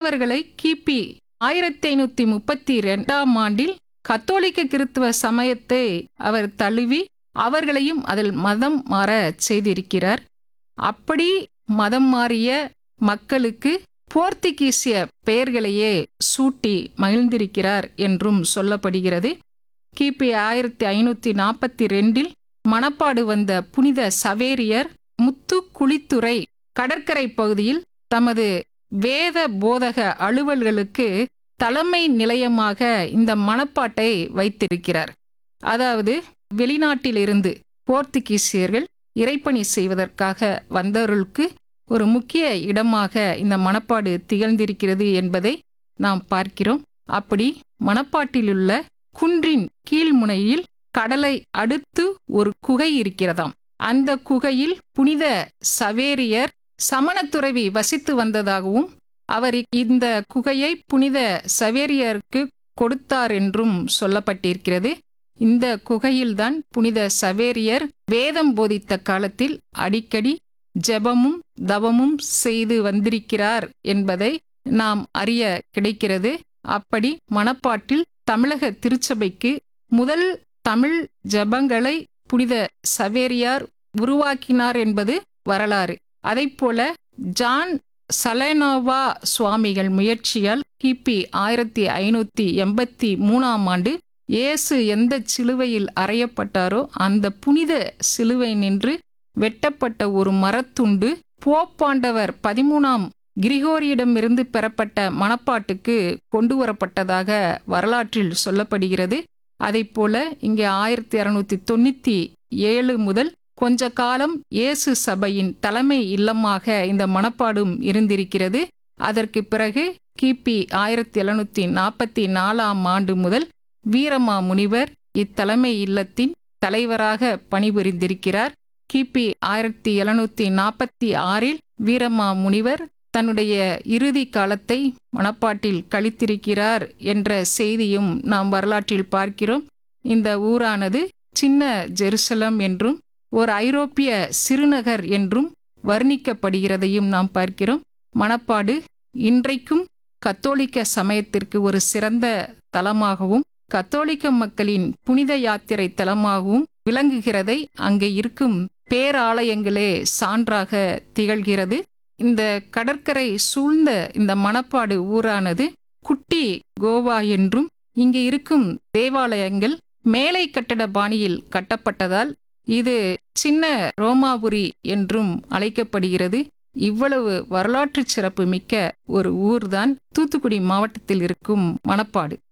கிறிஸ்தவர்களை கிபி ஆயிரத்தி ஐநூத்தி முப்பத்தி ரெண்டாம் ஆண்டில் கத்தோலிக்க கிறிஸ்தவ சமயத்தை அவர் தழுவி அவர்களையும் அதில் மதம் மாற செய்திருக்கிறார் அப்படி மதம் மாறிய மக்களுக்கு போர்த்துகீசிய பெயர்களையே சூட்டி மகிழ்ந்திருக்கிறார் என்றும் சொல்லப்படுகிறது கிபி ஆயிரத்தி ஐநூத்தி நாற்பத்தி ரெண்டில் மணப்பாடு வந்த புனித சவேரியர் முத்து குளித்துறை கடற்கரை பகுதியில் தமது வேத போதக அலுவல்களுக்கு தலைமை நிலையமாக இந்த மணப்பாட்டை வைத்திருக்கிறார் அதாவது வெளிநாட்டிலிருந்து போர்த்துகீசியர்கள் இறைப்பணி செய்வதற்காக வந்தவர்களுக்கு ஒரு முக்கிய இடமாக இந்த மணப்பாடு திகழ்ந்திருக்கிறது என்பதை நாம் பார்க்கிறோம் அப்படி மணப்பாட்டிலுள்ள குன்றின் கீழ்முனையில் கடலை அடுத்து ஒரு குகை இருக்கிறதாம் அந்த குகையில் புனித சவேரியர் சமணத்துறவி வசித்து வந்ததாகவும் அவர் இந்த குகையை புனித சவேரியருக்கு கொடுத்தார் என்றும் சொல்லப்பட்டிருக்கிறது இந்த குகையில்தான் புனித சவேரியர் வேதம் போதித்த காலத்தில் அடிக்கடி ஜெபமும் தவமும் செய்து வந்திருக்கிறார் என்பதை நாம் அறிய கிடைக்கிறது அப்படி மணப்பாட்டில் தமிழக திருச்சபைக்கு முதல் தமிழ் ஜெபங்களை புனித சவேரியார் உருவாக்கினார் என்பது வரலாறு அதைப்போல ஜான் சலேனோவா சுவாமிகள் முயற்சியால் கிபி ஆயிரத்தி ஐநூத்தி எண்பத்தி மூணாம் ஆண்டு இயேசு எந்த சிலுவையில் அறையப்பட்டாரோ அந்த புனித சிலுவை நின்று வெட்டப்பட்ட ஒரு மரத்துண்டு போப்பாண்டவர் பதிமூணாம் கிரிகோரியிடமிருந்து பெறப்பட்ட மணப்பாட்டுக்கு கொண்டு வரப்பட்டதாக வரலாற்றில் சொல்லப்படுகிறது அதைப்போல இங்கே ஆயிரத்தி அறுநூத்தி தொண்ணூத்தி ஏழு முதல் கொஞ்ச காலம் இயேசு சபையின் தலைமை இல்லமாக இந்த மணப்பாடும் இருந்திருக்கிறது அதற்கு பிறகு கிபி ஆயிரத்தி எழுநூத்தி நாற்பத்தி நாலாம் ஆண்டு முதல் வீரமா முனிவர் இத்தலைமை இல்லத்தின் தலைவராக பணிபுரிந்திருக்கிறார் கிபி ஆயிரத்தி எழுநூத்தி நாற்பத்தி ஆறில் வீரமா முனிவர் தன்னுடைய இறுதி காலத்தை மணப்பாட்டில் கழித்திருக்கிறார் என்ற செய்தியும் நாம் வரலாற்றில் பார்க்கிறோம் இந்த ஊரானது சின்ன ஜெருசலம் என்றும் ஒரு ஐரோப்பிய சிறுநகர் என்றும் வர்ணிக்கப்படுகிறதையும் நாம் பார்க்கிறோம் மணப்பாடு இன்றைக்கும் கத்தோலிக்க சமயத்திற்கு ஒரு சிறந்த தலமாகவும் கத்தோலிக்க மக்களின் புனித யாத்திரை தலமாகவும் விளங்குகிறதை அங்கே இருக்கும் பேராலயங்களே சான்றாக திகழ்கிறது இந்த கடற்கரை சூழ்ந்த இந்த மணப்பாடு ஊரானது குட்டி கோவா என்றும் இங்கே இருக்கும் தேவாலயங்கள் மேலை கட்டட பாணியில் கட்டப்பட்டதால் இது சின்ன ரோமாபுரி என்றும் அழைக்கப்படுகிறது இவ்வளவு வரலாற்று சிறப்பு மிக்க ஒரு ஊர்தான் தூத்துக்குடி மாவட்டத்தில் இருக்கும் மணப்பாடு